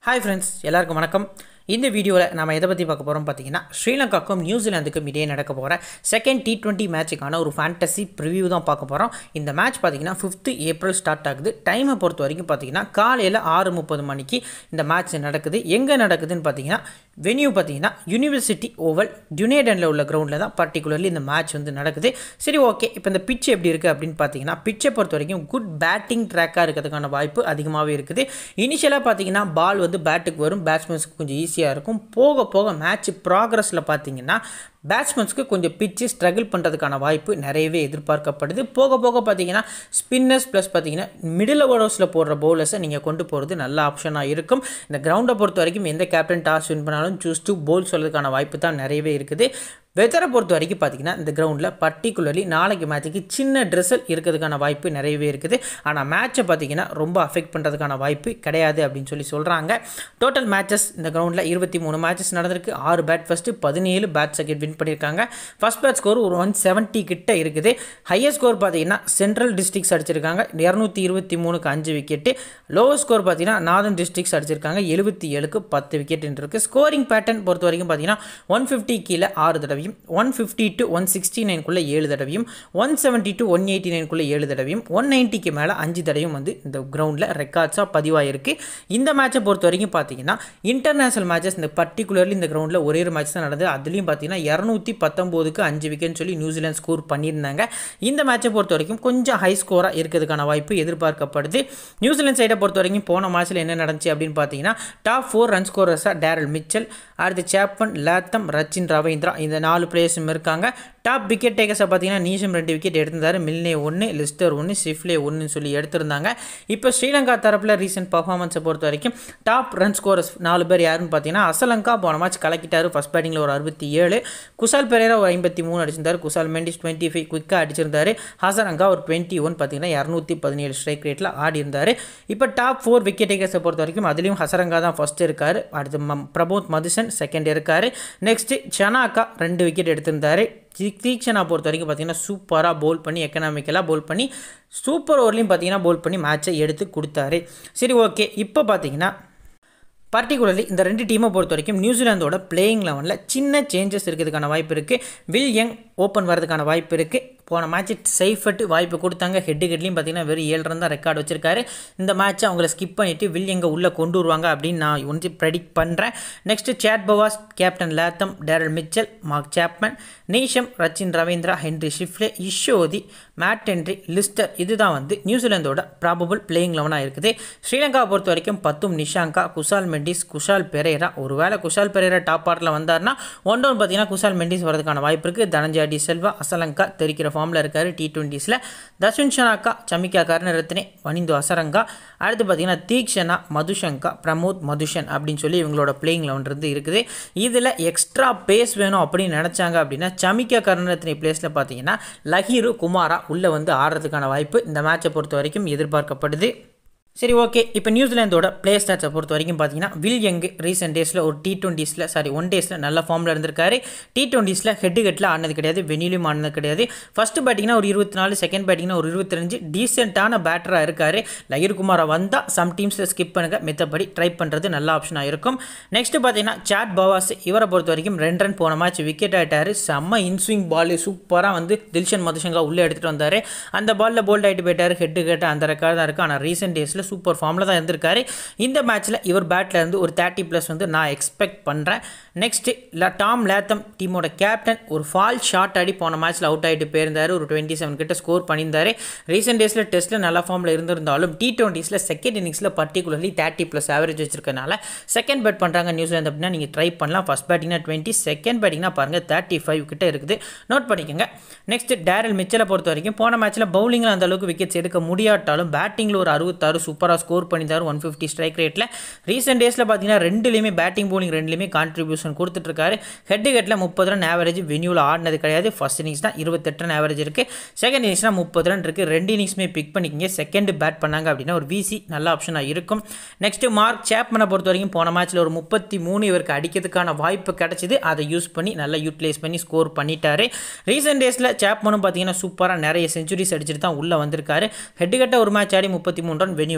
hi friends எல்லாருக்கும் வணக்கம் இந்த வீடியோவில் நம்ம எதை பற்றி பார்க்க போகிறோம் பார்த்தீங்கன்னா ஸ்ரீலங்காக்கும் நியூசிலாந்துக்கும் இடையே நடக்க போகிற செகண்ட் டி டுவெண்ட்டி மேட்சுக்கான ஒரு ஃபேண்டசி ப்ரிவியூ தான் பார்க்க போகிறோம் இந்த மேட்ச் பார்த்தீங்கன்னா ஃபிஃப்த்து ஏப்ரல் ஸ்டார்ட் ஆகுது டைமை பொறுத்த வரைக்கும் பார்த்தீங்கன்னா காலையில் ஆறு முப்பது மணிக்கு இந்த மேட்ச் நடக்குது எங்கே நடக்குதுன்னு பார்த்தீங்கன்னா வென்யூ பார்த்தீங்கன்னா யூனிவர்சிட்டி ஓவல் டுனேடனில் உள்ள கிரவுண்டில் தான் பர்டிகுலர்லி இந்த மேட்ச் வந்து நடக்குது சரி ஓகே இப்போ இந்த பிச் எப்படி இருக்குது அப்படின்னு பார்த்தீங்கன்னா பிச்சை பொறுத்த வரைக்கும் குட் பேட்டிங் ட்ராக்காக இருக்கிறதுக்கான வாய்ப்பு அதிகமாகவே இருக்குது இனிஷியலாக பார்த்தீங்கன்னா பால் வந்து பேட்டுக்கு வரும் பேட்ஸ்மேன்ஸ்க்கு கொஞ்சம் ஈஸியாக இருக்கும் போக போக மேட்ச் ப்ராக்ரஸில் பார்த்தீங்கன்னா பேட்ஸ்மேன்ஸ்க்கு கொஞ்சம் பிச்சு ஸ்ட்ரகிள் பண்ணுறதுக்கான வாய்ப்பு நிறையவே எதிர்பார்க்கப்படுது போக போக பார்த்தீங்கன்னா ஸ்பின்னர்ஸ் ப்ளஸ் பார்த்தீங்கன்னா மிடில் ஓவர்ஸில் போடுற பவுலர்ஸை நீங்கள் கொண்டு போகிறது நல்ல ஆப்ஷனாக இருக்கும் இந்த கிரவுண்டை பொறுத்த வரைக்கும் எந்த கேப்டன் டாஸ் வின் பண்ணாலும் சூஸ் டு போல் சொல்கிறதுக்கான வாய்ப்பு தான் நிறையவே இருக்குது வெதரை பொறுத்த வரைக்கும் பார்த்தீங்கன்னா இந்த கிரவுண்டில் பர்டிகுலர்லி நாளைக்கு மேட்ச்சுக்கு சின்ன ட்ரெஸ்ஸல் இருக்கிறதுக்கான வாய்ப்பு நிறையவே இருக்குது ஆனால் மேட்ச்சை பார்த்தீங்கன்னா ரொம்ப அஃபெக்ட் பண்ணுறதுக்கான வாய்ப்பு கிடையாது அப்படின்னு சொல்லி சொல்கிறாங்க டோட்டல் மேட்சஸ் இந்த கிரவுண்டில் இருபத்தி மூணு மேட்சஸ் நடந்திருக்கு ஆறு பேட் ஃபஸ்ட்டு பதினேழு பேட் செகண்ட் வின் பண்ணியிருக்காங்க ஃபஸ்ட் பேட் ஸ்கோர் ஒரு ஒன் செவன்ட்டி கிட்ட இருக்குது ஹையஸ்ட் ஸ்கோர் பார்த்தீங்கன்னா சென்ட்ரல் டிஸ்ட்ரிக்ஸ் அடிச்சிருக்காங்க இரநூத்தி இருபத்தி மூணுக்கு அஞ்சு விக்கெட்டு லோவஸ்ட் ஸ்கோர் பார்த்தீங்கன்னா நார்தன் டிஸ்ட்ரிக்ஸ் அடிச்சிருக்காங்க எழுபத்தி ஏழுக்கு பத்து விக்கெட் இருக்குது ஸ்கோரிங் பேட்டர்ன் பொறுத்த வரைக்கும் பார்த்தீங்கன்னா ஒன் ஃபிஃப்டி கீழே ஆறு தடவையும் one fifty to one sixty நைனுக்குள்ளே ஏழு தடவையும் one seventy to one eighty நைனுக்குள்ளே ஏழு தடவையும் ஒன் நைன்ட்டிக்கு மேலே அஞ்சு தடவையும் வந்து இந்த கிரவுண்டில் ரெக்கார்ட்ஸாக பதிவாயிருக்கு இந்த மேட்சை பொறுத்த வரைக்கும் பார்த்தீங்கன்னா இன்டர்நேஷனல் மேட்சஸ் இந்த பர்டிகுலர்லி இந்த கிரவுண்டில் ஒரே ஒரு மேட்ச் தான் நடந்தது அதுலேயும் பார்த்தீங்கன்னா இரநூத்தி பத்தொம்போதுக்கு அஞ்சு விக்கெட்னு சொல்லி நியூசிலாந்து ஸ்கோர் பண்ணியிருந்தாங்க இந்த மேட்சை பொறுத்த வரைக்கும் கொஞ்சம் ஹை ஸ்கோராக இருக்கிறதுக்கான வாய்ப்பு எதிர்பார்க்கப்படுது நியூசிலாந்து சைடை பொறுத்த வரைக்கும் போன மேட்ச்சில் என்ன நடந்துச்சு அப்படின்னு பார்த்தீங்கன்னா டாப் ஃபோர் ரன் ஸ்கோரர்ஸாக டேரல் மிச்சல் அடுத்து சேப்பன் லேத்தம் ரச்சின் ரவீந்திரா இந்த நாலு பிளேயர்ஸும் இருக்காங்க டாப் விக்கெட் டேக்கர்ஸை பார்த்தீங்கன்னா நீஷம் ரெண்டு விக்கெட் எடுத்திருந்தாரு மில்னே ஒன்று லிஸ்டர் ஒன்று சிஃப்லே ஒன்றுன்னு சொல்லி எடுத்திருந்தாங்க இப்போ ஸ்ரீலங்கா தரப்பில் ரீசெண்ட் பர்ஃபார்மன்ஸை பொறுத்த வரைக்கும் டாப் ரன் ஸ்கோரர்ஸ் நாலு பேர் யாருன்னு பார்த்தீங்கன்னா அசலங்கா போன மேட்ச் கலக்கிட்டாரு ஃபஸ்ட் பேட்டிங்கில் ஒரு அறுபத்தி ஏழு குசால் பெரேரா ஒரு ஐம்பத்தி மூணு அடிச்சிருந்தாரு குசால் மெண்டிஸ் டுவெண்ட்டி ஃபைவ் குயிக்காக அடிச்சிருந்தாரு ஹசரங்கா ஒரு டுவெண்ட்டி ஒன் பார்த்தீங்கன்னா இரநூத்தி பதினேழு ஸ்ட்ரைக் ரேட்டில் ஆடி இருந்தார் இப்போ டாப் ஃபோர் விக்கெட் டேக்கர்ஸை பொறுத்த வரைக்கும் அதுலேயும் ஹசரங்கா தான் ஃபஸ்ட் இருக்கார் அடுத்து ம பிரபோத் மதுசன் செகண்ட் இருக்கார் நெக்ஸ்ட்டு சனாக்கா ரெண்டு விக்கெட் எடுத்திருந்தாரு தீக்ஷனா பொறுத்த வரைக்கும் பார்த்தீங்கன்னா சூப்பராக போல் பண்ணி எக்கனாமிக்கலாக போல் பண்ணி சூப்பர் ஓவர்லையும் பார்த்தீங்கன்னா போல் பண்ணி மேட்சை எடுத்து கொடுத்தாரு சரி ஓகே இப்போ பார்த்தீங்கன்னா பர்டிகுலர்லி இந்த ரெண்டு டீமை பொறுத்த வரைக்கும் நியூசிலாந்தோட பிளேயிங் லெவனில் சின்ன சேஞ்சஸ் இருக்கிறதுக்கான வாய்ப்பு இருக்குது வில் யங் ஓப்பன் வரதுக்கான வாய்ப்பு இருக்குது போன மேட்ச்சு சேஃபட்டு வாய்ப்பு கொடுத்தாங்க ஹெட்டு ஹெட்லையும் பார்த்தீங்கன்னா வெறும் ஏழு ரன் தான் ரெக்கார்டு வச்சிருக்காரு இந்த மேட்ச்சை அவங்கள ஸ்கிப் பண்ணிவிட்டு வில் எங்கே உள்ளே கொண்டு வருவாங்க அப்படின்னு நான் வந்து ப்ரெடிக்ட் பண்ணுறேன் நெக்ஸ்ட்டு சேட் பவாஸ் captain Latham Daryl Mitchell Mark Chapman Neesham Rachin Ravindra Henry Shipley Ish Sodhi Matt Henry Lister இதுதான் வந்து நியூசிலாந்தோட ப்ராபபிள் பிளேயிங் லெவனாக இருக்குது ஸ்ரீலங்காவை பொறுத்த வரைக்கும் பத்தும் நிஷாங்கா குசால் மெண்டிஸ் குஷால் பெரேரா ஒருவேளை குஷால் பெரேரா டாப் ஆர்ட்டில் வந்தார்னா ஒன் டவுன் பார்த்தீங்கன்னா குஷால் மெண்டிஸ் வரதுக்கான வாய்ப்பு இருக்குது தனஞ்சா டி செல்வா அசலங்கா தெரிக்கிற ஃபார்மில் இருக்கார் டி டுவெண்ட்டிஸில் தஸ்வின் ஷனாக்கா சமிகா கருணரத்னே வனிந்து அசரங்கா அடுத்து பார்த்தீங்கன்னா தீக்ஷனா மதுஷங்கா பிரமோத் மதுஷன் அப்படின்னு சொல்லி இவங்களோட பிளேயிங் லெவன் இருந்து இருக்குது இதில் எக்ஸ்ட்ரா பேஸ் வேணும் அப்படின்னு நினச்சாங்க அப்படின்னா சமிகா கருணரத்னே பிளேஸில் பார்த்தீங்கன்னா லஹீரு குமாரா உள்ளே வந்து ஆடுறதுக்கான வாய்ப்பு இந்த மேட்சை பொறுத்த வரைக்கும் எதிர்பார்க்கப்படுது சரி ஓகே இப்போ நியூசிலாந்தோட பிளே ஸ்டாட்ஸை பொறுத்த வரைக்கும் பார்த்தீங்கன்னா வில் யங் ரீசெண்ட் டேஸில் ஒரு டி டுவெண்ட்டிஸில் சாரி ஒன் டேஸில் நல்ல ஃபார்மில் இருந்திருக்காரு டி டுவெண்ட்டிஸில் ஹெட்டு ஹெட்டில் ஆனது கிடையாது வெனிலையும் ஆனது கிடையாது ஃபஸ்ட்டு பேட்டிங்னா ஒரு இருபத்தி நாலு செகண்ட் பேட்டிங்னா ஒரு இருபத்தஞ்சு டீசெண்டான பேட்டராக இருக்கார் லயர் குமாரை வந்தால் சம் டீம்ஸில் ஸ்கிப் பண்ணுங்க மித்தபடி ட்ரை பண்ணுறது நல்ல ஆப்ஷனாக இருக்கும் நெக்ஸ்ட்டு பார்த்தீங்கன்னா சாட் பவாஸ் இவரை பொறுத்த வரைக்கும் ரெண்டு ரன் போன மேட்ச் விக்கெட் ஆகிட்டார் செம்ம இன்ஸ்விங் பால் சூப்பராக வந்து தில்ஷன் மதுஷங்கா உள்ளே எடுத்துகிட்டு வந்தார் அந்த பாலில் போல்ட் ஆகிட்டு போயிட்டார் ஹெட்டு ஹெட்டு அந்த ரெக்கார்டு தான் இருக்குது ஆனால் ரீசெண்ட் டேஸில் சூப்பர் ஃபார்மில் தான் இருந்திருக்காரு இந்த மேட்ச்சில் இவர் பேட்டில் இருந்து ஒரு தேர்ட்டி ப்ளஸ் வந்து நான் எக்ஸ்பெக்ட் பண்ணுறேன் நெக்ஸ்ட்டு இல்லை டாம் லேத்தம் டீமோட கேப்டன் ஒரு ஃபால் ஷாட் ஆடி போன மேட்ச்சில் அவுட் ஆகிட்டு போயிருந்தார் ஒரு டுவெண்ட்டி செவன் கிட்ட ஸ்கோர் பண்ணியிருந்தார் ரீசெண்ட் டேஸில் டெஸ்ட்டில் நல்ல ஃபார்மில் இருந்திருந்தாலும் டி டுவெண்ட்டிஸில் செகண்ட் இன்னிங்ஸில் பர்டிகுலர்லி தேர்ட்டி ப்ளஸ் ஆவரேஜ் வச்சிருக்கனால செகண்ட் பேட் பண்ணுறாங்க நியூசிலாந்து அப்படின்னா நீங்கள் ட்ரை பண்ணலாம் ஃபஸ்ட் பேட்டிங்னா டுவெண்ட்டி செகண்ட் பேட்டிங்னா பாருங்கள் தேர்ட்டி ஃபைவ் கிட்ட இருக்குது நோட் பண்ணிக்கோங்க நெக்ஸ்ட் டேரல் மிச்சலை பொறுத்த வரைக்கும் போன மேட்ச்சில் பவுலிங்கில் அந்த அளவுக்கு விக்கெட்ஸ் எடுக்க முடியாட்டாலும் பேட்டிங்கில் ஒரு அறுபத்தாறு சூப்பராக ஸ்கோர் பண்ணியிருந்தார் ஒன் ஃபிஃப்டி ஸ்ட்ரைக் ரேட்டில் ரீசெண்ட் டேஸில் பார்த்தீங்கன்னா ரெண்டுலேயுமே பேட்டிங் போலிங் ரெண்டுலேயுமே கான்ட்ரிபியூஷன் கொடுத்துட்ருக்காரு ஹெட் ஹெட்டில் முப்பது ரன் ஆவரேஜ் வென்யூவில் ஆடினது கிடையாது ஃபஸ்ட் இன்னிங்ஸ் தான் இருபத்தெட்டு ரன் ஆவரேஜ் இருக்குது செகண்ட் இன்னிங்ஸ்னால் முப்பது ரன் இருக்குது ரெண்டு இன்னிங்ஸுமே பிக் பண்ணிக்கிங்க செகண்ட் பேட் பண்ணாங்க அப்படின்னா ஒரு விசி நல்ல ஆப்ஷனாக இருக்கும் நெக்ஸ்ட்டு மார்க் சேப்மனை பொறுத்த வரைக்கும் போன மேட்ச்சில் ஒரு முப்பத்தி மூணு இவருக்கு அடிக்கிறதுக்கான வாய்ப்பு கிடச்சிது அதை யூஸ் பண்ணி நல்லா யூட்டிலைஸ் பண்ணி ஸ்கோர் பண்ணிட்டாரு ரீசெண்ட் டேஸில் சேப்மனும் பார்த்தீங்கன்னா சூப்பராக நிறைய செஞ்சுரிஸ் அடிச்சுட்டு தான் உள்ளே வந்திருக்காரு ஹெட் கட்ட ஒரு மேட்ச் ஆடி முப்பத்தி மூணு ரன் வென்யூவில்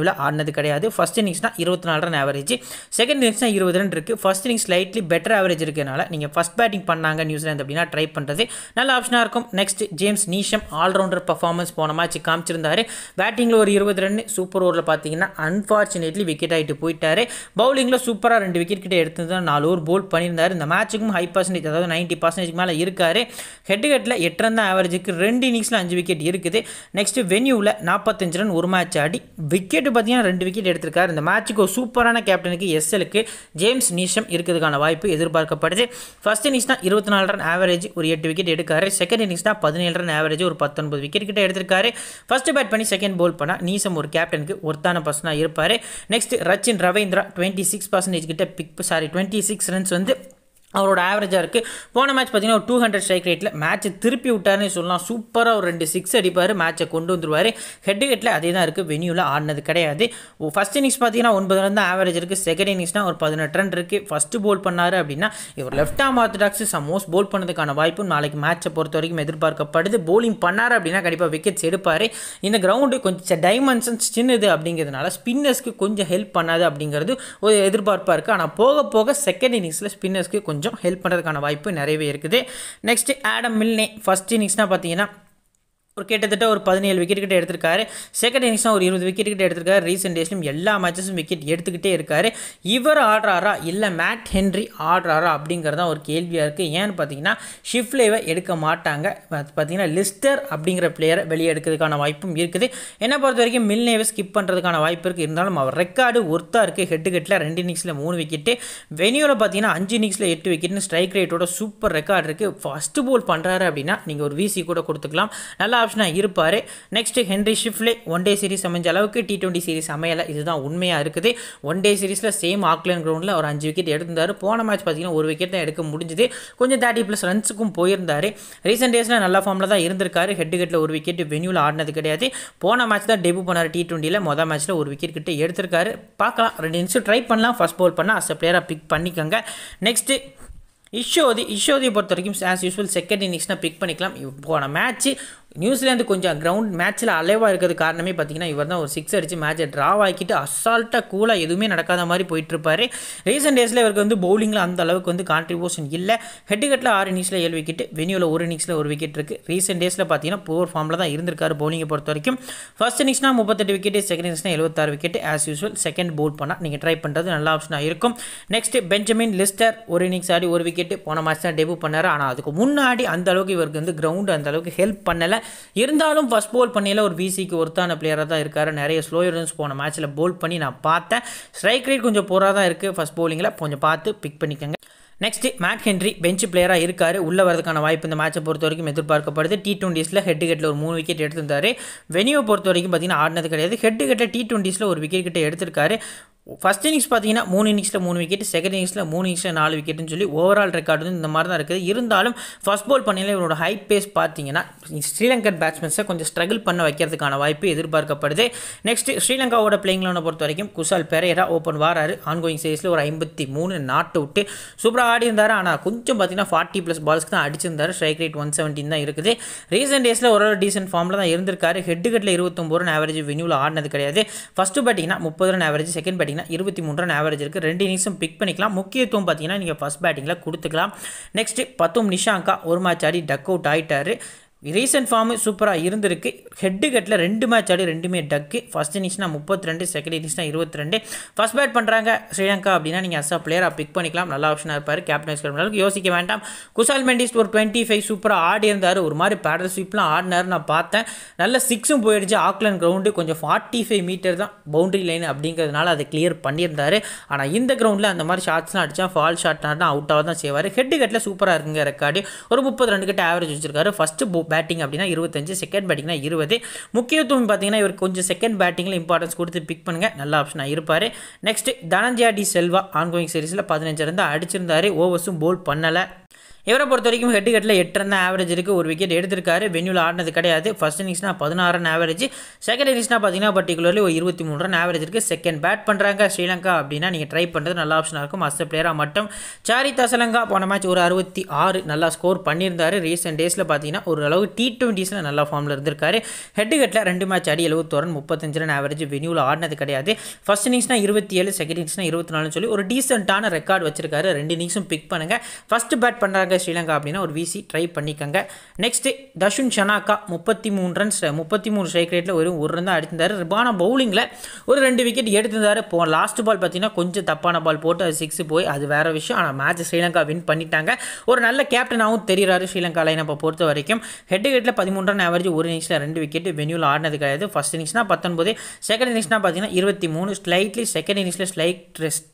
வெனியூவில் ஆடினது கிடையாது ஃபஸ்ட் இன்னிங்ஸ்னா இருபத்தி நாலு ரன் ஆவரேஜ் செகண்ட் இன்னிங்ஸ்னா இருபது ரன் இருக்குது first innings slightly better average இருக்கனால நீங்கள் ஃபஸ்ட் பேட்டிங் பண்ணாங்க நியூசிலாந்து அப்படின்னா ட்ரை பண்ணுறது நல்ல ஆப்ஷனாக இருக்கும் next James Neesham allrounder performance போன மேட்ச் காமிச்சிருந்தாரு பேட்டிங்கில் ஒரு இருபது ரன் சூப்பர் ஓவரில் பார்த்தீங்கன்னா அன்ஃபார்ச்சுனேட்லி விக்கெட் ஆகிட்டு போயிட்டாரு பவுலிங்கில் சூப்பராக ரெண்டு விக்கெட் கிட்ட எடுத்து தான் நாலு ஓவர் போல் பண்ணியிருந்தார் இந்த மேட்ச்சுக்கும் ஹை பர்சன்டேஜ் அதாவது நைன்ட்டி பர்சன்டேஜ் மேலே இருக்காரு ஹெட் ஹெட்டில் எட்டு ரன் தான் ஆவரேஜுக்கு ரெண்டு இன்னிங்ஸில் அஞ்சு விக்கெட் இருக்குது நெக்ஸ்ட் வென்யூவில் நாற்பத்தஞ்சு ரன் ஒரு மேட்ச் ஆடி விக்கெட் பார்த்தீங்கன்னா ரெண்டு விக்கெட் எடுத்திருக்காரு இந்த மேட்ச்சுக்கு ஒரு சூப்பரான கேப்டனுக்கு எஸ்எலுக்கு ஜேம்ஸ் நீஷம் இருக்கிறதுக்கான வாய்ப்பு எதிர்பார்க்கப்படுது ஃபர்ஸ்ட் இன்னிங்ஸ் தான் இருபத்தி நாலு ரன் ஆவரேஜ் ஒரு எட்டு விக்கெட் எடுக்காரு செகண்ட் இன்னிங்ஸ் தான் பதினேழு ரன் ஆவரேஜ் ஒரு பத்தொன்பது விக்கெட் கிட்ட எடுத்திருக்காரு ஃபர்ஸ்ட் பேட் பண்ணி செகண்ட் போல் பண்ணால் நீசம் ஒரு கேப்டனுக்கு ஒருத்தான பர்சனாக இருப்பார் next Rachin Ravindra twenty six percentage கிட்ட pick sorry twenty six runs வந்து அவரோட ஆவரேஜாக இருக்குது போன மேட்ச் பார்த்தீங்கன்னா ஒரு டூ ஹண்ட்ரட் ஸ்ட்ரைக் ரேட்டில் மேட்ச்சை திருப்பி விட்டாருன்னு சொல்லலாம் சூப்பராக ஒரு ரெண்டு சிக்ஸ் அடிப்பார் மேட்ச்சை கொண்டு வந்துருவார் ஹெட் ஹெட்டில் அதே தான் இருக்குது வெனியூவில் ஆடினது கிடையாது ஃபஸ்ட் இன்னிங்ஸ் பார்த்தீங்கன்னா ஒன்பது ரன் தான் ஆவரேஜ் இருக்குது செகண்ட் இன்னிங்ஸ்னால் ஒரு பதினெட்டு ரன் இருக்குது ஃபஸ்ட்டு போல் பண்ணார் அப்படின்னா இவர் லெஃப்ட் ஆம் ஆர்த்தடாக்ஸ் சமோஸ் போல் பண்ணதுக்கான வாய்ப்பு நாளைக்கு மேட்ச்சை பொறுத்த வரைக்கும் எதிர்பார்க்கப்படுது போலிங் பண்ணார் அப்படின்னா கண்டிப்பாக விக்கெட்ஸ் எடுப்பார் இந்த கிரவுண்டு கொஞ்சம் டைமென்ஷன்ஸ் சின்னது அப்படிங்கிறதுனால ஸ்பின்னர்ஸ்க்கு கொஞ்சம் ஹெல்ப் பண்ணாது அப்படிங்கிறது ஒரு எதிர்பார்ப்பாக இருக்குது ஆனால் போக போக செகண்ட் இன்னிங்ஸில் ஸ்பின்னர்ஸ்க்கு கொஞ்சம் கொஞ்சம் ஹெல்ப் பண்ணுறதுக்கான வாய்ப்பு நிறையவே இருக்குது நெக்ஸ்ட் ஆடம் மில்னே ஃபஸ்ட் இன்னிங்ஸ்னால் பார்த்தீங்கன்னா ஒரு கிட்டத்தட்ட ஒரு பதினேழு விக்கெட் கிட்ட எடுத்திருக்காரு செகண்ட் இன்னிங்ஸ்னால் ஒரு இருபது விக்கெட் கிட்ட எடுத்திருக்காரு ரீசெண்ட் டேஸ்லையும் எல்லா மேட்சஸும் விக்கெட் எடுத்துக்கிட்டே இருக்காரு இவர் ஆடுறாரா இல்லை மேட் ஹென்ரி ஆடுறாரா அப்படிங்கிறது தான் ஒரு கேள்வியாக இருக்குது ஏன்னு பார்த்தீங்கன்னா ஷிஃப்லேவை எடுக்க மாட்டாங்க பார்த்தீங்கன்னா லிஸ்டர் அப்படிங்கிற பிளேயரை வெளியே எடுக்கிறதுக்கான வாய்ப்பும் இருக்குது என்னை பொறுத்த வரைக்கும் மில்னேவை ஸ்கிப் பண்ணுறதுக்கான வாய்ப்பு இருக்குது இருந்தாலும் அவர் ரெக்கார்டு ஒர்த்தாக இருக்குது ஹெட்டு கெட்டில் ரெண்டு இன்னிங்ஸில் மூணு விக்கெட்டு வெனியூவில் பார்த்தீங்கன்னா அஞ்சு இன்னிங்ஸில் எட்டு விக்கெட்னு ஸ்ட்ரைக் ரேட்டோட சூப்பர் ரெக்கார்டு இருக்குது ஃபஸ்ட்டு போல் பண்ணுறாரு அப்படின்னா நீங்கள் ஒரு விசி கூட கொடுத்துக்கலாம் நல்லா ஆப்ஷனாக இருப்பார் next Henry Shipley one day series அமைஞ்ச அளவுக்கு டி டுவெண்ட்டி சீரிஸ் அமையலை இதுதான் உண்மையாக இருக்குது ஒன் டே சீரிஸில் சேம் ஆக்லேண்ட் கிரவுண்டில் ஒரு அஞ்சு விக்கெட் எடுத்திருந்தார் போன மேட்ச் பார்த்தீங்கன்னா ஒரு விக்கெட் தான் எடுக்க முடிஞ்சுது கொஞ்சம் தேர்ட்டி ப்ளஸ் ரன்ஸுக்கும் போயிருந்தார் ரீசெண்ட் டேஸில் நல்ல ஃபார்மில் தான் இருந்திருக்காரு ஹெட் ஹெட்டில் ஒரு விக்கெட் வெனியூவில் ஆடினது கிடையாது போன மேட்ச் தான் டெபு பண்ணார் டி டுவெண்ட்டியில் மொதல் மேட்ச்சில் ஒரு விக்கெட் கிட்ட எடுத்திருக்காரு பார்க்கலாம் ரெண்டு நிமிஷம் ட்ரை பண்ணலாம் ஃபஸ்ட் பவுல் பண்ணால் அஸ் பிளேயராக பிக் பண்ணிக்கோங்க நெக்ஸ்ட்டு இஷோதி இஷோதியை பொறுத்த வரைக்கும் ஆஸ் யூஸ்வல் செகண்ட் இன்னிங்ஸ்னால் பிக் பண்ணிக்கலாம் போன மேட்ச்சு நியூசிலாந்து கொஞ்சம் கிரவுண்ட் மேட்ச்சில் அலைவாக இருக்கிறது காரணமே பார்த்தீங்கன்னா இவர் தான் ஒரு சிக்ஸ் அடித்து மேட்சை ட்ராவ் ஆக்கிட்டு அசால்ட்டாக கூலாக எதுவுமே நடக்காத மாதிரி போயிட்டுருப்பார் ரீசெண்ட் டேஸில் இவருக்கு வந்து பவுலிங்கில் அந்த அளவுக்கு வந்து கான்ட்ரிபியூஷன் இல்லை ஹெட் கட்டில் ஆறு இன்னிங்ஸில் ஏழு விக்கெட் வெனியூவில் ஒரு இன்னிங்ஸில் ஒரு விக்கெட் இருக்குது ரீசெண்ட் டேஸில் பார்த்தீங்கன்னா போர் ஃபார்மில் தான் இருந்திருக்காரு பவுலிங்கை பொறுத்த வரைக்கும் ஃபர்ஸ்ட் இன்னிங்ஸ்னா முப்பத்தெட்டு விக்கெட் செகண்ட் இன்னிங்ஸ்னா எழுபத்தாறு wicket as usual second bowl பண்ணால் நீங்கள் ட்ரை பண்ணுறது நல்ல ஆப்ஷனாக இருக்கும் நெக்ஸ்ட் பெஞ்சமின் லிஸ்டர் ஒரு இன்னிங்ஸ் ஆடி ஒரு விக்கெட் போன மேட்ச் தான் டெபு பண்ணார் ஆனால் அதுக்கு முன்னாடி அந்த அளவுக்கு இவருக்கு வந்து கிரவுண்டு அந்த அளவுக்கு ஹெல்ப் பண்ணலை இருந்தாலும் ஃபஸ்ட் போல் பண்ணியில் ஒரு விசிக்கு ஒருத்தான பிளேயராக தான் இருக்கார் நிறைய ஸ்லோ ரன்ஸ் போன மேட்ச்சில் போல் பண்ணி நான் பார்த்தேன் ஸ்ட்ரைக் ரேட் கொஞ்சம் போராக தான் இருக்குது ஃபஸ்ட் போலிங்கில் கொஞ்சம் பார்த்து பிக் பண்ணிக்கோங்க நெக்ஸ்ட் மேட் ஹென்ரி பெஞ்ச் பிளேயராக இருக்கார் உள்ளே வரதுக்கான வாய்ப்பு இந்த மேட்சை பொறுத்த வரைக்கும் எதிர்பார்க்கப்படுது டி டுவெண்ட்டிஸில் ஹெட் கெட்டில் ஒரு மூணு விக்கெட் எடுத்திருந்தாரு வெனியூ பொறுத்த வரைக்கும் பார்த்தீங்கன்னா ஆடினது கிடையாது ஹெட் கெட்டில் டி டுவெண்ட்டிஸில் ஒரு விக்கெட் கிட்ட எடுத்திருக்காரு ஃபஸ்ட் இன்னிங்ஸ் பார்த்தீங்கன்னா மூணு இன்னிங்ஸில் மூணு விக்கெட் செகண்ட் இன்னிங்ஸில் மூணு இன்னிங்ஸில் நாலு விக்கெட்னு சொல்லி ஓவரால் ரெக்கார்டு வந்து இந்த மாதிரி தான் இருக்குது இருந்தாலும் ஃபஸ்ட் பால் பண்ணியில் இவரோட ஹை பேஸ் பார்த்தீங்கன்னா ஸ்ரீலங்கன் பேட்ஸ்மேன்ஸை கொஞ்சம் ஸ்ட்ரகிள் பண்ண வைக்கிறதுக்கான வாய்ப்பு எதிர்பார்க்கப்படுது நெக்ஸ்ட் ஸ்ரீலங்காவோட பிளேயிங்லோனை பொறுத்த வரைக்கும் குசால் பெரேரா ஓப்பன் வாராரு ஆன்கோயிங் சீரிஸில் ஒரு ஐம்பத்தி மூணு நாட் அவுட்டு சூப்பராக ஆடி இருந்தார் ஆனால் கொஞ்சம் பார்த்தீங்கன்னா ஃபார்ட்டி ப்ளஸ் பால்ஸ்க்கு தான் அடிச்சிருந்தார் ஸ்ட்ரைக் ரேட் ஒன் செவன்டீன் தான் இருக்குது ரீசெண்ட் டேஸில் ஒரு டீசென்ட் ஃபார்மில் தான் இருந்திருக்காரு ஹெட் கட்டில் இருபத்தொம்பது ரன் ஆவரேஜ் வெனியூவில் ஆடினது கிடையாது ஃபஸ்ட்டு பேட்டிங்னா முப்பது ரன் ஆவரேஜ் செகண்ட் பேட்டிங்னா இருபத்தி மூணு ரன் ஆவரேஜ் இருக்குது ரெண்டு இன்னிங்ஸும் பிக் பண்ணிக்கலாம் முக்கியத்துவம் பார்த்தீங்கன்னா நீங்கள் ஃபஸ்ட் பேட்டிங்கில் கொடுத்துக்கலாம் நெக்ஸ்ட் பத்தும் நிஷாங்கா ஒரு மேட்ச் ஆடி டக் அவுட் ஆகிட்டாரு ரீசெண்ட் ஃபார்மு சூப்பராக இருந்திருக்கு ஹெட்டு கட்டில் ரெண்டு மேட்ச் ஆடி ரெண்டுமே டக்கு ஃபஸ்ட் இன்னிங்ஸ்னா முப்பத்தி ரெண்டு செகண்ட் இன்னிங்ஸ்னா இருபத்தி ரெண்டு ஃபஸ்ட் பேட் பண்ணுறாங்க ஸ்ரீலங்கா அப்படின்னா நீங்கள் அஸ்ஸா பிளேயராக பிக் பண்ணிக்கலாம் நல்ல ஆப்ஷனாக இருப்பார் கேப்டன் அளவுக்கு யோசிக்க வேண்டாம் குசால் மெண்டிஸ் ஒரு டுவெண்ட்டி ஃபைவ் சூப்பராக ஆடி இருந்தார் ஒரு மாதிரி பேடல் ஸ்வீப்லாம் ஆடினார் நான் பார்த்தேன் நல்ல சிக்ஸும் போயிடுச்சு ஆக்லாண்ட் கிரவுண்டு கொஞ்சம் ஃபார்ட்டி ஃபைவ் மீட்டர் தான் பவுண்டரி லைன் அப்படிங்கிறதுனால அதை கிளியர் பண்ணியிருந்தார் ஆனால் இந்த கிரவுண்டில் அந்த மாதிரி ஷாட்ஸ்லாம் அடித்தா ஃபால் ஷாட்னா அவுட்டாக தான் செய்வார் ஹெட்டு கட்டில் சூப்பராக இருக்குங்க ரெக்கார்டு ஒரு முப்பது ரெண்டு கிட்ட ஆவரேஜ் வச்சிருக்காரு ஃபஸ்ட்டு பேட்டிங் அப்படின்னா இருபத்தஞ்சு செகண்ட் பேட்டிங்னா இருபது முக்கியத்துவம் பார்த்தீங்கன்னா இவர் கொஞ்சம் செகண்ட் பேட்டிங்கில் இம்பார்ட்டன்ஸ் கொடுத்து பிக் பண்ணுங்கள் நல்ல ஆப்ஷனாக இருப்பார் நெக்ஸ்ட் தனஞ்சயா டி செல்வா ஆன்கோயிங் சீரிஸில் பதினஞ்சு இருந்தால் அடிச்சிருந்தாரு ஓவர்ஸும் போல் பண்ணலை இவரை பொறுத்த வரைக்கும் ஹெட் ஹெட்டில் எட்டு ரன் ஆவரேஜ் இருக்குது ஒரு விக்கெட் எடுத்திருக்காரு வென்யூவில் ஆடினது கிடையாது ஃபர்ஸ்ட் இன்னிங்ஸ்னா பதினாறு ரன் ஆவரேஜ் செகண்ட் இன்னிங்ஸ்னா பார்த்தீங்கன்னா பர்டிகுலர்லி ஒரு இருபத்தி மூணு ரன் ஆவரேஜ் இருக்குது செகண்ட் பேட் பண்ணுறாங்க ஸ்ரீலங்கா அப்படின்னா நீங்கள் ட்ரை பண்ணுறது நல்ல ஆப்ஷனாக இருக்கும் அஸ் பிளேயராக மட்டும் சாரி தசலங்கா போன மேட்ச் ஒரு அறுபத்தி ஆறு நல்லா ஸ்கோர் பண்ணியிருந்தாரு ரீசெண்ட் டேஸில் பார்த்தீங்கன்னா ஓரளவு டி டுவெண்ட்டிஸில் நல்லா ஃபார்மில் இருந்திருக்காரு ஹெட் ஹெட்டில் ரெண்டு மேட்ச் ஆடி எழுபத்தோரு ரன் முப்பத்தஞ்சு ரன் ஆவரேஜ் வென்யூவில் ஆடினது கிடையாது ஃபர்ஸ்ட் இன்னிங்ஸ்னா இருபத்தி ஏழு செகண்ட் இன்னிங்ஸ்னா இருபத்தி நாலுன்னு சொல்லி ஒரு டீசென்ட்டான ரெக்கார்டு வச்சிருக்காரு ரெண்டு இன்னிங்ஸும் பிக் பண்ணுங்கள் ஃபர்ஸ்ட் பேட் பண்ணுறாங்க ஸ்ரீலங்கா அப்படின்னா ஒரு விசி ட்ரை பண்ணிக்கோங்க நெக்ஸ்ட் தஷுன் ஷனாக்கா முப்பத்தி மூணு ரன்ஸ் முப்பத்தி மூணு ஸ்ட்ரைக் ரேட்டில் ஒரு ஒரு ரன் தான் அடித்திருந்தார் ரிபான பவுலிங்கில் ஒரு ரெண்டு விக்கெட் எடுத்திருந்தாரு போ லாஸ்ட் பால் பார்த்தீங்கன்னா கொஞ்சம் தப்பான பால் போட்டு அது சிக்ஸ் போய் அது வேற விஷயம் ஆனால் மேட்ச் ஸ்ரீலங்கா வின் பண்ணிட்டாங்க ஒரு நல்ல கேப்டனாகவும் தெரிகிறாரு ஸ்ரீலங்கா லைனப்பை பொறுத்த வரைக்கும் ஹெட் ஹெட்டில் பதிமூணு ரன் ஆவரேஜ் ஒரு இன்னிங்ஸில் ரெண்டு விக்கெட் வென்யூவில் ஆடினது கிடையாது ஃபர்ஸ்ட் இன்னிங்ஸ்னா பத்தொன்பது செகண்ட் இன்னிங்ஸ்னா பார்த்தீங்கன்னா இருபத்தி மூணு ஸ்லைட்லி செகண்ட் இன்னிங்ஸில் ஸ்லைட் ரெஸ்ட்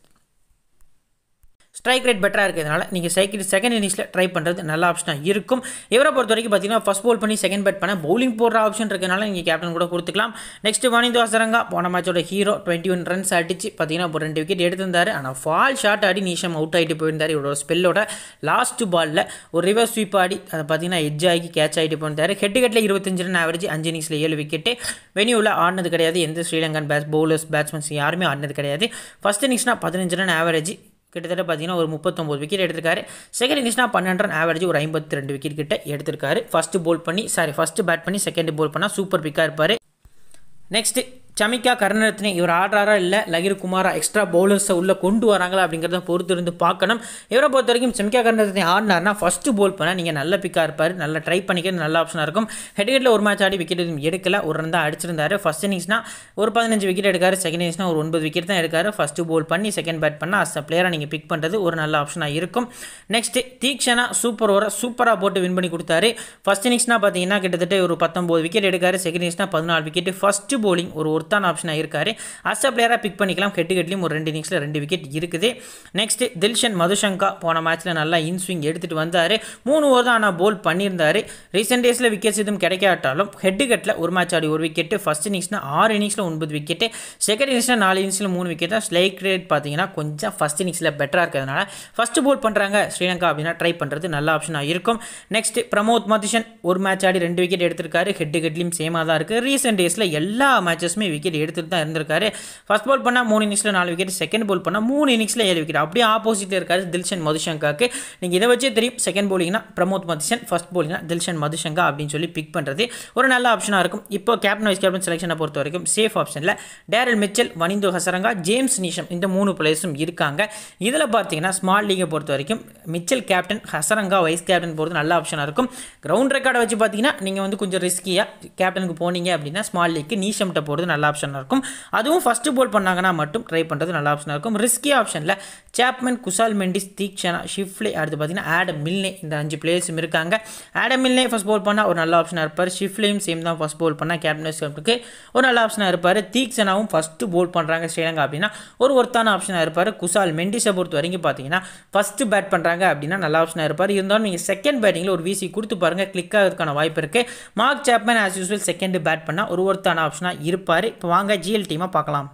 ஸ்ட்ரைக் ரேட் பெட்டராக இருக்கிறதுனால நீங்கள் சைக்கிள் செகண்ட் இன்னிங்ஸில் ட்ரை பண்ணுறது நல்ல ஆப்ஷனாக இருக்கும் இவரை பொறுத்த வரைக்கும் பார்த்தீங்கன்னா ஃபஸ்ட் பால் பண்ணி செகண்ட் பேட் பண்ண பவுலிங் போடுற ஆப்ஷன் இருக்கிறதுனால நீங்கள் கேப்டன் கூட கொடுத்துக்கலாம் நெக்ஸ்ட் வாணிந்து அசரங்கா போன மேட்சோட ஹீரோ டுவெண்ட்டி ஒன் ரன்ஸ் அடிச்சு பார்த்தீங்கன்னா ஒரு ரெண்டு விக்கெட் எடுத்திருந்தார் ஆனால் ஃபால் ஷாட் ஆடி நீஷம் அவுட் ஆகிட்டு போயிருந்தார் இவரோட ஸ்பெல்லோட லாஸ்ட் பாலில் ஒரு ரிவர்ஸ் ஸ்வீப் ஆடி அதை பார்த்தீங்கன்னா எட்ஜ் ஆகி கேட்ச் ஆகிட்டு போயிருந்தார் ஹெட் ஹெட்டில் இருபத்தஞ்சு ரன் ஆவரேஜ் அஞ்சு இன்னிங்ஸில் ஏழு விக்கெட்டு வெனியூவில் ஆடினது கிடையாது எந்த ஸ்ரீலங்கன் பேட்ஸ் பவுலர்ஸ் பேட்ஸ்மேன்ஸ் யாருமே ஆடினது கிடையாது ஃபஸ்ட் இன்னிங்ஸ்னா பதினஞ்சு ரன் ஆவரேஜ் கிட்டத்தட்ட பார்த்தீங்கன்னா ஒரு முப்பத்தொம்பது விக்கெட் எடுத்திருக்காரு செகண்ட் இன்னிங்ஸ்னா பன்னெண்டு ரன் ஆவரேஜ் ஒரு ஐம்பத்தி ரெண்டு விக்கெட் கிட்ட எடுத்திருக்காரு ஃபஸ்ட்டு போல் பண்ணி சாரி ஃபஸ்ட்டு பேட் பண்ணி செகண்ட் போல் பண்ணால் சூப்பர் பிக்காக இருப்பார் நெக்ஸ்ட்டு சமிகா கருணரத்னே இவர் ஆடுறாரா இல்லை லகிர் குமாரா எக்ஸ்ட்ரா பவுலர்ஸை உள்ளே கொண்டு வராங்களா அப்படிங்கிறத பொறுத்து இருந்து பார்க்கணும் இவரை பொறுத்த வரைக்கும் சமிகா கருணரத்னே ஆடினார்னா ஃபஸ்ட்டு போல் பண்ணால் நீங்கள் நல்ல பிக்காக இருப்பார் நல்லா ட்ரை பண்ணிக்கிறது நல்ல ஆப்ஷனாக இருக்கும் ஹெட் ஹெட்டில் ஒரு மேட்ச் ஆடி விக்கெட் எதுவும் எடுக்கல ஒரு ரன் தான் அடிச்சிருந்தாரு ஃபஸ்ட் இன்னிங்ஸ்னா ஒரு பதினஞ்சு விக்கெட் எடுக்காரு செகண்ட் இன்னிங்ஸ்னா ஒரு ஒன்பது விக்கெட் தான் எடுக்காரு ஃபஸ்ட்டு போல் பண்ணி செகண்ட் பேட் பண்ணால் அஸ் அ பிளேயராக நீங்கள் பிக் பண்ணுறது ஒரு நல்ல ஆப்ஷனாக இருக்கும் நெக்ஸ்ட்டு தீக்ஷனா சூப்பர் ஓவரை சூப்பராக போட்டு வின் பண்ணி கொடுத்தாரு ஃபஸ்ட் இன்னிங்ஸ்னா பார்த்தீங்கன்னா கிட்டத்தட்ட ஒரு பத்தொம்போது விக்கெட் எடுக்காரு செகண்ட் இன்னிங்ஸ்னா பதினாலு விக்கெட் ஃபஸ்ட்டு போலிங் ஒரு ஒருத்தான ஆப்ஷனாக இருக்காரு அஸ் அ பிளேயராக பிக் பண்ணிக்கலாம் ஹெட் ஹெட்லையும் ஒரு ரெண்டு இன்னிங்ஸில் ரெண்டு விக்கெட் இருக்குது நெக்ஸ்ட் தில்ஷன் மதுஷங்கா போன மேட்ச்சில் நல்லா இன்ஸ்விங் எடுத்துகிட்டு வந்தார் மூணு ஓவர் தான் ஆனால் போல் பண்ணியிருந்தார் ரீசெண்ட் டேஸில் விக்கெட்ஸ் எதுவும் கிடைக்காட்டாலும் ஹெட் ஹெட்டில் ஒரு மேட்ச் ஆடி ஒரு விக்கெட்டு ஃபஸ்ட் இன்னிங்ஸ்னா ஆறு இன்னிங்ஸில் ஒன்பது விக்கெட்டு செகண்ட் இன்னிங்ஸில் நாலு இன்னிங்ஸில் மூணு விக்கெட் தான் ஸ்லைக் ரேட் பார்த்தீங்கன்னா கொஞ்சம் ஃபஸ்ட் இன்னிங்ஸில் பெட்டராக இருக்கிறதுனால ஃபஸ்ட்டு போல் பண்ணுறாங்க ஸ்ரீலங்கா அப்படின்னா ட்ரை பண்ணுறது நல்ல ஆப்ஷனாக இருக்கும் நெக்ஸ்ட் பிரமோத் மதிஷன் ஒரு மேட்ச் ஆடி ரெண்டு விக்கெட் எடுத்திருக்காரு ஹெட் ஹெட்லையும் சேமாக தான் இருக்குது ரீசெண்ட் டேஸில் எல்லா மேட்சஸுமே விக்கெட் எடுத்துட்டு தான் இருந்திருக்காரு ஃபர்ஸ்ட் பால் பண்ணால் மூணு இன்னிங்ஸில் நாலு விக்கெட் செகண்ட் பால் பண்ணால் மூணு இன்னிங்ஸில் ஏழு விக்கெட் அப்படியே ஆப்போசிட்டில் இருக்காரு தில்ஷன் மதுஷங்காக்கு நீங்கள் இதை வச்சே தெரியும் செகண்ட் போலிங்னா பிரமோத் மதிஷன் ஃபர்ஸ்ட் போலிங்னா தில்ஷன் மதுஷங்கா அப்படின்னு சொல்லி பிக் பண்ணுறது ஒரு நல்ல ஆப்ஷனாக இருக்கும் இப்போ கேப்டன் வைஸ் கேப்டன் செலெக்ஷனை பொறுத்த வரைக்கும் சேஃப் ஆப்ஷனில் Daryl Mitchell Wanindu Hasaranga James Neesham இந்த மூணு பிளேயர்ஸும் இருக்காங்க இதில் பார்த்தீங்கன்னா ஸ்மால் லீகை பொறுத்த வரைக்கும் Mitchell captain Hasaranga vice captain போகிறது நல்ல ஆப்ஷனாக இருக்கும் கிரவுண்ட் ரெக்கார்டை வச்சு பார்த்தீங்கன்னா நீங்கள் வந்து கொஞ்சம் ரிஸ்கியாக கேப்டனுக்கு போனீங்க அப்படின்னா ஸ்மால் லீக்கு நீஷம்கிட்ட போகிறது நல்ல ஆப்ஷனாக இருக்கும் அதுவும் ஃபஸ்ட்டு போல் பண்ணாங்கன்னா மட்டும் ட்ரை பண்ணுறது நல்ல ஆப்ஷனாக இருக்கும் ரிஸ்கி ஆப்ஷனில் சாப்மன் குசால் மெண்டிஸ் தீக்ஷனா ஷிஃப்லே அடுத்து பார்த்தீங்கன்னா ஆடம் மில்னே இந்த அஞ்சு பிளேயர்ஸும் இருக்காங்க ஆடம் மில்னே ஃபஸ்ட் போல் பண்ணால் ஒரு நல்ல ஆப்ஷனாக இருப்பார் ஷிஃப்லேயும் சேம் தான் ஃபஸ்ட் போல் பண்ணால் கேப்டன் கேப்டனுக்கு ஒரு நல்ல ஆப்ஷனாக இருப்பார் தீக்ஷனாவும் ஃபஸ்ட்டு போல் பண்ணுறாங்க ஸ்ரீலங்கா அப்படின்னா ஒரு ஒருத்தான ஆப்ஷனாக இருப்பார் குசால் மெண்டிஸை பொறுத்த வரைக்கும் பார்த்தீங்கன்னா ஃபஸ்ட்டு பேட் பண்ணுறாங்க அப்படின்னா நல்ல ஆப்ஷனாக இருப்பார் இருந்தாலும் நீங்கள் செகண்ட் பேட்டிங்கில் ஒரு விசி கொடுத்து பாருங்கள் கிளிக் ஆகிறதுக்கான வாய்ப்பு இருக்குது Mark Chapman as usual second bat பண்ணால் ஒரு ஒருத்தான ஆப்ஷனாக இருப்பார் இப்போ வாங்க ஜிஎல் டீமாக பார்க்கலாம்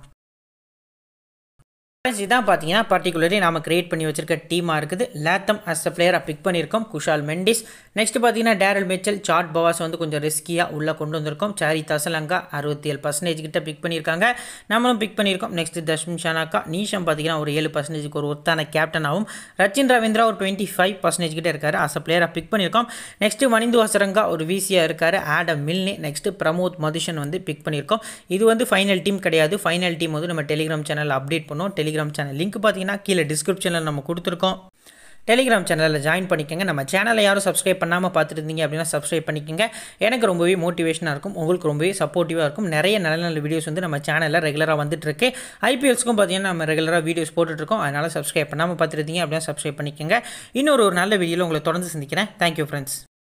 இதுதான் பார்த்தீங்கன்னா பர்டிகுலர்லி நம்ம கிரியேட் பண்ணி வச்சிருக்க டீமாக இருக்குது லேத்தம் அஸ் அ பிளேயராக பிக் பண்ணியிருக்கோம் குஷால் மெண்டிஸ் நெக்ஸ்ட் பார்த்தீங்கன்னா டேரல் மிச்சல் சாட் பவாஸ் வந்து கொஞ்சம் ரிஸ்கியாக உள்ளே கொண்டு வந்திருக்கோம் சாரி தசலங்கா அறுபத்தி ஏழு பர்சன்டேஜ் கிட்ட பிக் பண்ணியிருக்காங்க நம்மளும் பிக் பண்ணியிருக்கோம் நெக்ஸ்ட் தஷ்மின் ஷானாக்கா நீஷம் பார்த்தீங்கன்னா ஒரு ஏழு பர்சன்டேஜுக்கு ஒரு ஒத்தான கேப்டனாகவும் ரச்சின் ரவீந்திரா ஒரு டுவெண்ட்டி ஃபைவ் பர்சன்டேஜ் கிட்ட இருக்காரு அஸ் அ பிளேயராக பிக் பண்ணியிருக்கோம் நெக்ஸ்ட் மணிந்து ஹசரங்கா ஒரு விசியாக இருக்காரு Adam Milne next Pramod Madushan வந்து பிக் பண்ணியிருக்கோம் இது வந்து ஃபைனல் டீம் கிடையாது ஃபைனல் டீம் வந்து நம்ம டெலிகிராம் சேனல் அப்டேட் பண்ணோம் டெலிகிராம் சேனல் லிங்க் பார்த்தீங்கன்னா கீழே டிஸ்கிரிப்ஷனில் நம்ம கொடுத்துருக்கோம் டெலிகிராம் சேனலில் ஜாயின் பண்ணிக்கோங்க நம்ம சேனலை யாரும் சப்ஸ்கிரைப் பண்ணாமல் பார்த்துட்டு இருந்தீங்க அப்படின்னா சப்ஸ்கிரைப் பண்ணிக்கோங்க எனக்கு ரொம்பவே மோட்டிவேஷனாக இருக்கும் உங்களுக்கு ரொம்பவே சப்போர்ட்டிவாக இருக்கும் நிறைய நல்ல நல்ல வீடியோஸ் வந்து நம்ம சேனலில் ரெகுலராக வந்துட்டு இருக்கு ஐபிஎல்ஸ்க்கும் பார்த்தீங்கன்னா நம்ம ரெகுலராக வீடியோஸ் போட்டுட்ருக்கோம் அதனால் சப்ஸ்கிரைப் பண்ணாமல் பார்த்துருந்தீங்க அப்படின்னா சப்ஸ்கிரைப் பண்ணிக்கோங்க இன்னொரு ஒரு நல்ல வீடியோவில் உங்களை தொடர்ந்து சந்திக்கிறேன் தேங்க்யூ ஃப்ரெண்ட்ஸ்